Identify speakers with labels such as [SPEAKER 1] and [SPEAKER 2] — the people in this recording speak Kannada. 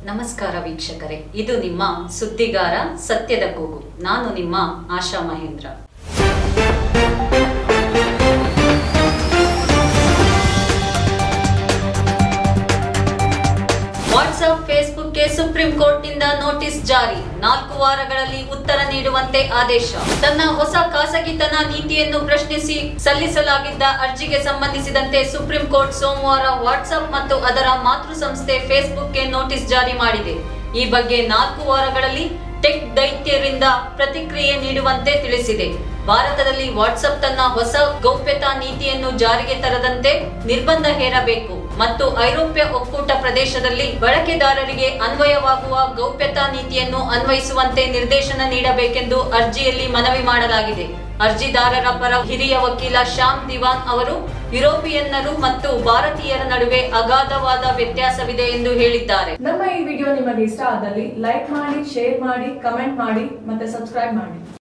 [SPEAKER 1] ನಮಸ್ಕಾರ ವೀಕ್ಷಕರೇ ಇದು ನಿಮ್ಮ ಸುದ್ದಿಗಾರ ಸತ್ಯದ ಕೂಗು ನಾನು ನಿಮ್ಮ ಆಶಾ ಮಹೇಂದ್ರ ವಾಟ್ಸ್ಆಪ್ ಫೇಸ್ಬುಕ್ಗೆ ಸುಪ್ರೀಂ ಕೋರ್ಟ್ನಿಂದ ನೋಟಿಸ್ ಜಾರಿ ನಾಲ್ಕು ವಾರಗಳಲ್ಲಿ ಉತ್ತರ ನೀಡುವಂತೆ ಆದೇಶ ತನ್ನ ಹೊಸ ಖಾಸಗಿತನ ನೀತಿಯನ್ನು ಪ್ರಶ್ನಿಸಿ ಸಲ್ಲಿಸಲಾಗಿದ್ದ ಅರ್ಜಿಗೆ ಸಂಬಂಧಿಸಿದಂತೆ ಸುಪ್ರೀಂ ಕೋರ್ಟ್ ಸೋಮವಾರ ವಾಟ್ಸ್ಆಪ್ ಮತ್ತು ಅದರ ಮಾತೃ ಸಂಸ್ಥೆ ಫೇಸ್ಬುಕ್ಗೆ ನೋಟಿಸ್ ಜಾರಿ ಮಾಡಿದೆ ಈ ಬಗ್ಗೆ ನಾಲ್ಕು ವಾರಗಳಲ್ಲಿ ಟೆಕ್ ದೈತ್ಯರಿಂದ ಪ್ರತಿಕ್ರಿಯೆ ನೀಡುವಂತೆ ತಿಳಿಸಿದೆ ಭಾರತದಲ್ಲಿ ವಾಟ್ಸ್ಆಪ್ ತನ್ನ ಹೊಸ ಗೌಪ್ಯತಾ ನೀತಿಯನ್ನು ಜಾರಿಗೆ ತರದಂತೆ ನಿರ್ಬಂಧ ಹೇರಬೇಕು ಮತ್ತು ಐರೋಪ್ಯ ಒಕ್ಕೂಟ ಪ್ರದೇಶದಲ್ಲಿ ಬಳಕೆದಾರರಿಗೆ ಅನ್ವಯವಾಗುವ ಗೌಪ್ಯತಾ ನೀತಿಯನ್ನು ಅನ್ವಯಿಸುವಂತೆ ನಿರ್ದೇಶನ ನೀಡಬೇಕೆಂದು ಅರ್ಜಿಯಲ್ಲಿ ಮನವಿ ಮಾಡಲಾಗಿದೆ ಅರ್ಜಿದಾರರ ಪರ ಹಿರಿಯ ವಕೀಲ ಶ್ಯಾಮ್ ದಿವಾನ್ ಅವರು ಯುರೋಪಿಯನ್ನರು ಮತ್ತು ಭಾರತೀಯರ ನಡುವೆ ಅಗಾಧವಾದ ವ್ಯತ್ಯಾಸವಿದೆ ಎಂದು ಹೇಳಿದ್ದಾರೆ
[SPEAKER 2] ನಮ್ಮ ಈ ವಿಡಿಯೋ ನಿಮಗೆ ಇಷ್ಟ ಆದಲ್ಲಿ ಲೈಕ್ ಮಾಡಿ ಶೇರ್ ಮಾಡಿ ಕಮೆಂಟ್ ಮಾಡಿ ಮತ್ತೆ ಸಬ್ಸ್ಕ್ರೈಬ್ ಮಾಡಿ